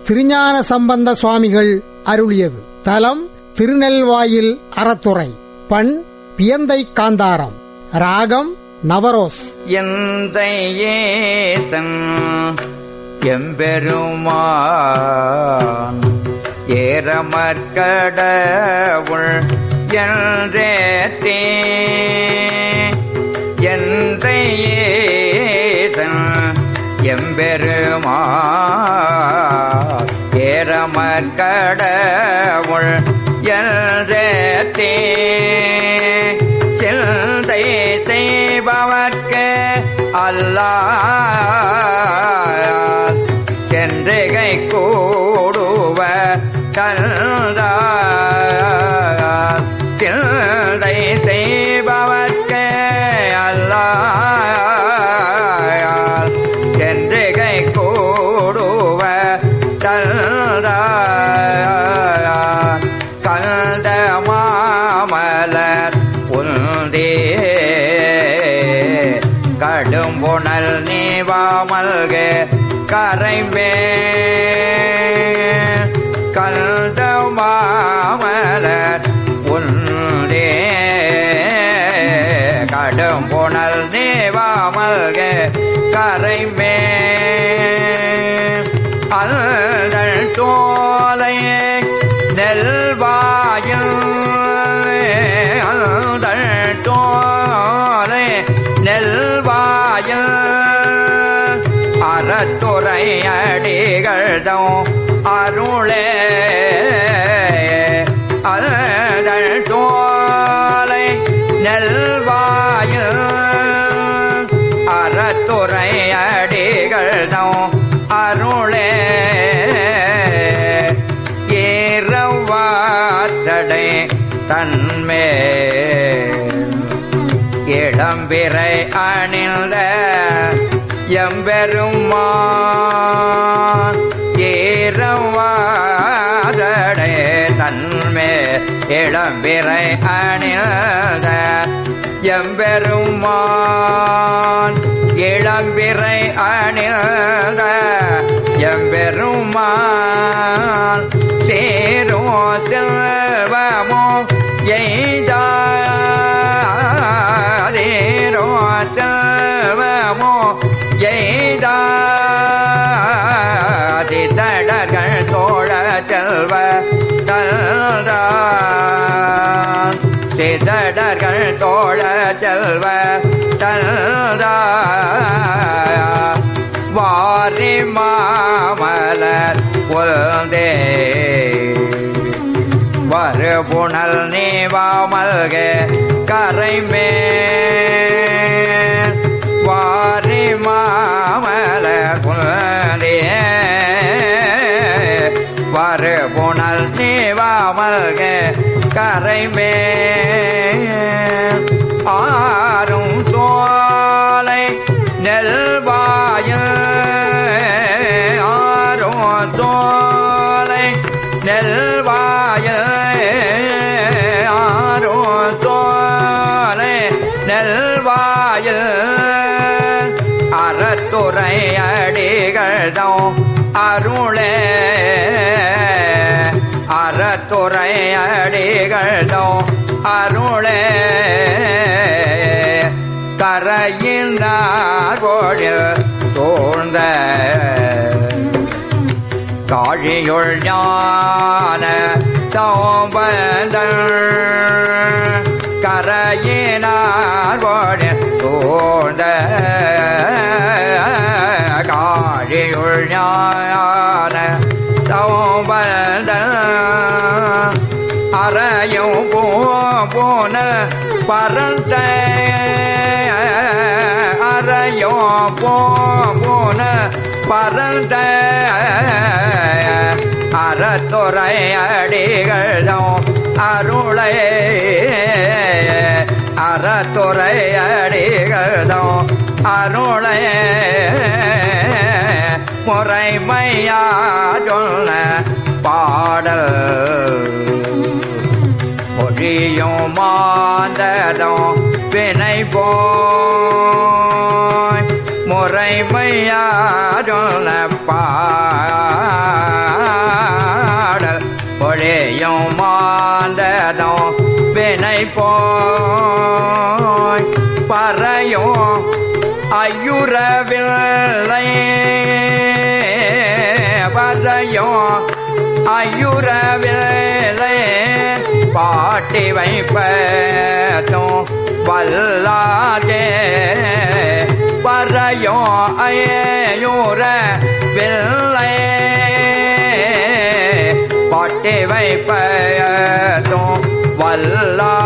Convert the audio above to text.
திருஞான சம்பந்த சுவாமிகள் அருளியது தலம் திருநெல்வாயில் அறத்துறை பண் பியந்தை காந்தாரம் ராகம் நவரோஸ் எந்த ஏதன் எம்பெருமான் ஏறமற்கடவுள் என்றே எந்த ஏதன் எம்பெருமான் ஏறமற்கடவுள் என்றே சிந்தை செய்பவர்க்கு அல்லாஹ் சென்றுகை கூடுவ கண்டார் சிந்தை செய்பவர்க்கு அல்லாஹ் சென்றுகை கூடுவ கண்டார் கந்த மாமலர் உந்தே கடும் புனல் நீவாமல்க கரைமே கந்த மாமலர் உந்தே கடும் புனல் நீவாமல்க கரைமே அல்கள் தோலையே நெல்வாயில் அல்கள் தோலை நெல்வாயில் அறத்துறை அடிகள்தம் அருளே அல்கள் தோலை நெல்வாயில் அறத்துறை அடிகள்தம் அருளே ஏறவாற்றடை தன்மே இளம்பிறை அணிந்த எம்பெருமான் ஏறவாடடை தன்மே இளம்பிறை அணிந்த எம்பெருமான் இளம்பிறை அணிந்த எம்பெருமான் தேரோ செல்வமோ எய்தாரோ செல்வமோ எய்தாதி தடர்கள் தோழ செல்வ தல்தான் சிதடர்கள் தோழ செல்வ தல்தா வாரி மாமலர் உள்தே வருபுணல் நீவாமல்க கரைமே வாரி மாமலர் உள்தே வருபுணல் நீவாமல்க கரைமே ஆறும் தோலை நெல்வாயில் ஆறும் தோலை நெல்வாயில் ஆறும் தோலை நெல்வாயில் அறத்துறை அடிகள்தம் அருளே அறத்துறை அடிகள்தம் அருளே கரையில் நாகோழில் தோழ்ந்த காழியுள் ஞான தோம்பந்தள் கரையினார்கோழில் தோழ்ந்த காழியுள் ஞான தோம்பந்தள் அறையும் போ போன பரந்த அறையும் போ போன பரந்த அறத்துறை அடிகளும் அருளை அறத்துறை அடிகளும் அருளை முறைமையா சொன்ன பாடல் மொழியும் மாந்ததும் வினை போய் முறைமையாருள பாடல் பறையும் ஐயுறவில்லை பாட்டி வைப்பதும் வல்லாதே பறையும் ஐயுற வில்லை பாட்டி வைப்பதும் வல்லா